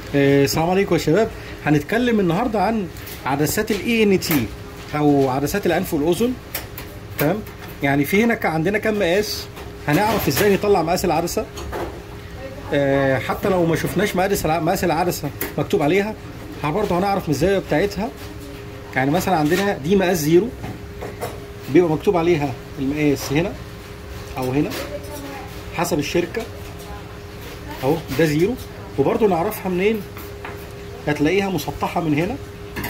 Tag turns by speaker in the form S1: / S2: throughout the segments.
S1: آه، السلام عليكم يا شباب هنتكلم النهارده عن عدسات الاي ان تي او عدسات الانف والاذن تمام يعني في هنا كان عندنا كام مقاس هنعرف ازاي نطلع مقاس العدسه آه، حتى لو ما شفناش مقاس الع- مقاس العدسه مكتوب عليها ها برضه هنعرف من الزاويه بتاعتها يعني مثلا عندنا دي مقاس زيرو بيبقى مكتوب عليها المقاس هنا او هنا حسب الشركه اهو ده زيرو وبرضه نعرفها منين هتلاقيها مسطحه من هنا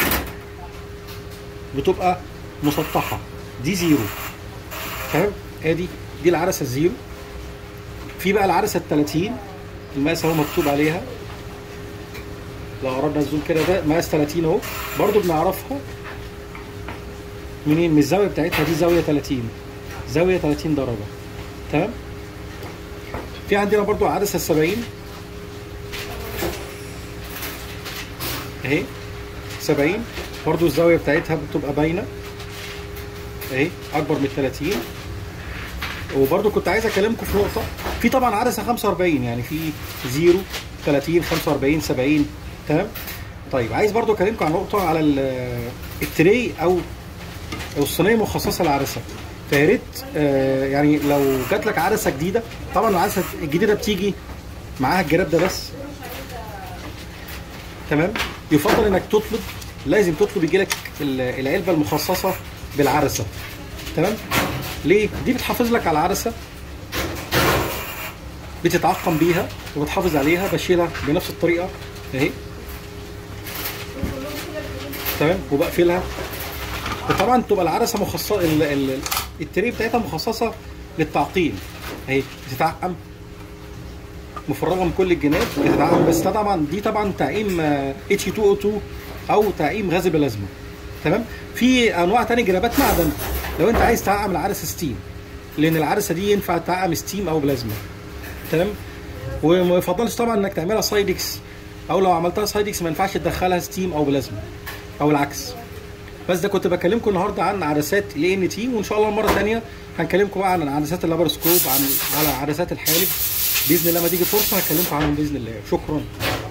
S1: بتبقى مسطحه دي زيرو تمام ادي دي العدسه الزيرو في بقى العدسه ال 30 المقاس اهو مكتوب عليها لو قربنا الزوم كده ده مقاس 30 اهو برضه بنعرفها منين من الزاويه بتاعتها دي زاويه 30 زاويه 30 درجه تمام في عندنا برضو عدسه ال 70 اهي 70 برضو الزاويه بتاعتها بتبقى باينه اهي اكبر من 30 وبرضو كنت عايز اكلمكم في نقطه في طبعا عدسه 45 يعني في 0 30 45 70 تمام طيب عايز برضو اكلمكم عن نقطه على ال- التري او او الصينيه مخصصه للعدسه فيا ريت آه، يعني لو جات لك عدسه جديده طبعا العدسه الجديده بتيجي معاها الجراب ده بس تمام يفضل انك تطلب لازم تطلب يجي لك العلبه المخصصه بالعدسه تمام ليه دي بتحافظ لك على العدسه بتتعقم بيها وبتحافظ عليها بشيلها بنفس الطريقه اهي تمام وبقفلها وطبعا تبقى العدسه مخصصه ال- ال- التري بتاعتها مخصصه للتعقيم اهي بتتعقم مفرغه من كل الجناب بتتعقم بس ده طبعا دي طبعا تعقيم اتش 2 او 2 او تعقيم غاز بلازما تمام في انواع تاني جرابات معدن لو انت عايز تعقم العدسه ستيم لان العدسه دي ينفع تعقم ستيم او بلازما تمام وما يفضلش طبعا انك تعملها سايدكس او لو عملتها سايدكس ما ينفعش تدخلها ستيم او بلازما او العكس بس ده كنت بكلمكم النهارده عن عدسات الاي ان تي وان شاء الله مره ثانيه هنكلمكم بقى عن عدسات اللابرسكوب عن على عدسات الحالب باذن الله لما تيجي فرصه هكلمكم عنهم باذن الله شكرا